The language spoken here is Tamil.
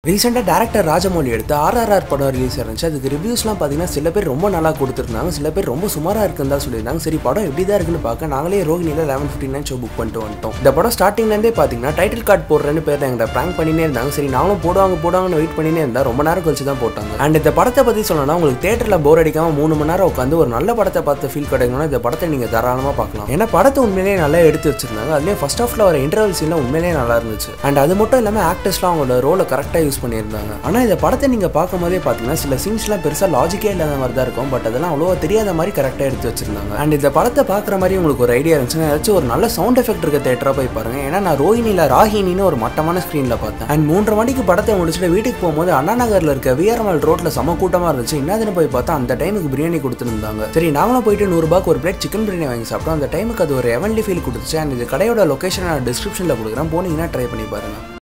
ரீசெண்டாக டேரக்டர் ராஜமௌலி எடுத்த ஆர்ஆர்ஆர் படம் ரிலீஸ் இருந்துச்சு அதுக்கு ரிவ்யூஸ்லாம் பார்த்தீங்கன்னா சில பேர் ரொம்ப நல்லா கொடுத்துருந்தாங்க சில பேர் ரொம்ப சுமாராக இருக்குன்னு தான் சொல்லியிருந்தாங்க சரி படம் எப்படி தான் இருக்குன்னு பார்க்க நாங்களே ரோகிணியில் eleven fifty nine show book பண்ணிட்டு வந்துட்டோம் இந்த படம் ஸ்டார்டிங்லேருந்தே பார்த்தீங்கன்னா டைட்டில் கார்டு போடுறேன்னு பேர் எங்கிட்ட ப்ராங்க் பண்ணினே இருந்தாங்க சரி நாங்களும் போடுவாங்க போடுவாங்கன்னு வெயிட் பண்ணினே இருந்தா ரொம்ப நேரம் கழிச்சு தான் போட்டாங்க அண்ட் இந்த படத்தை பற்றி சொல்லணும்னா உங்களுக்கு தேட்டரில் போர் அடிக்காம மூணு மணி நேரம் உட்காந்து ஒரு நல்ல படத்தை பார்த்து ஃபீல் கிடைக்கணும்னா இந்த படத்தை நீங்கள் தாராளமாக பார்க்கலாம் ஏன்னா படத்தை உண்மையிலேயே நல்லா எடுத்து வச்சிருந்தாங்க அதுலேயும் ஃபர்ஸ்ட் ஆஃப்ல வர இன்டர்வல் சீன்லாம் உண்மையிலேயே நல்லா இருந்துச்சு அண்ட் அது மட்டும் இல்லாமல் ஆக்டர்ஸ்லாம் அவங்களோட ரோலை கரெக்டாக யூஸ் பண்ணியிருந்தாங்க ஆனால் இந்த படத்தை நீங்கள் பார்க்கும்போதே பார்த்தீங்கன்னா சில சீன்ஸ்லாம் பெருசாக லாஜிக்கே இல்லாத மாதிரி தான் இருக்கும் பட் அதெல்லாம் அவ்வளோ தெரியாத மாதிரி கரெக்டாக எடுத்து வச்சிருந்தாங்க அண்ட் இந்த படத்தை பார்க்குற மாதிரி உங்களுக்கு ஒரு ஐடியா இருந்துச்சுன்னா ஏதாச்சும் ஒரு நல்ல சவுண்ட் எஃபெக்ட் இருக்க தேட்டராக போய் பாருங்க ஏன்னா நான் ரோஹினியில் ராகினின்னு ஒரு மட்டமான ஸ்க்ரீனில் பார்த்தேன் அண்ட் மூன்றரை மணிக்கு படத்தை முடிச்சுட்டு வீட்டுக்கு போகும்போது அண்ணா நகரில் இருக்க விஆர்எம்எல் ரோட்டில் செம கூட்டமாக இருந்துச்சு என்னதுன்னு போய் பார்த்தா அந்த டைமுக்கு பிரியாணி கொடுத்துருந்தாங்க சரி நாங்களும் போயிட்டு நூறுபாக்கு ஒரு பிளேட் சிக்கன் பிரியாணி வாங்கி சாப்பிட்டோம் அந்த டைமுக்கு அது ஒரு எவன்லி ஃபீல் கொடுத்துச்சு அண்ட் இது கடையோட லொக்கேஷன் நான் டிஸ்கிரிப்ஷனில் கொடுக்குறேன் போனீங்கன்னா ட்ரை பண்ணி பாருங்க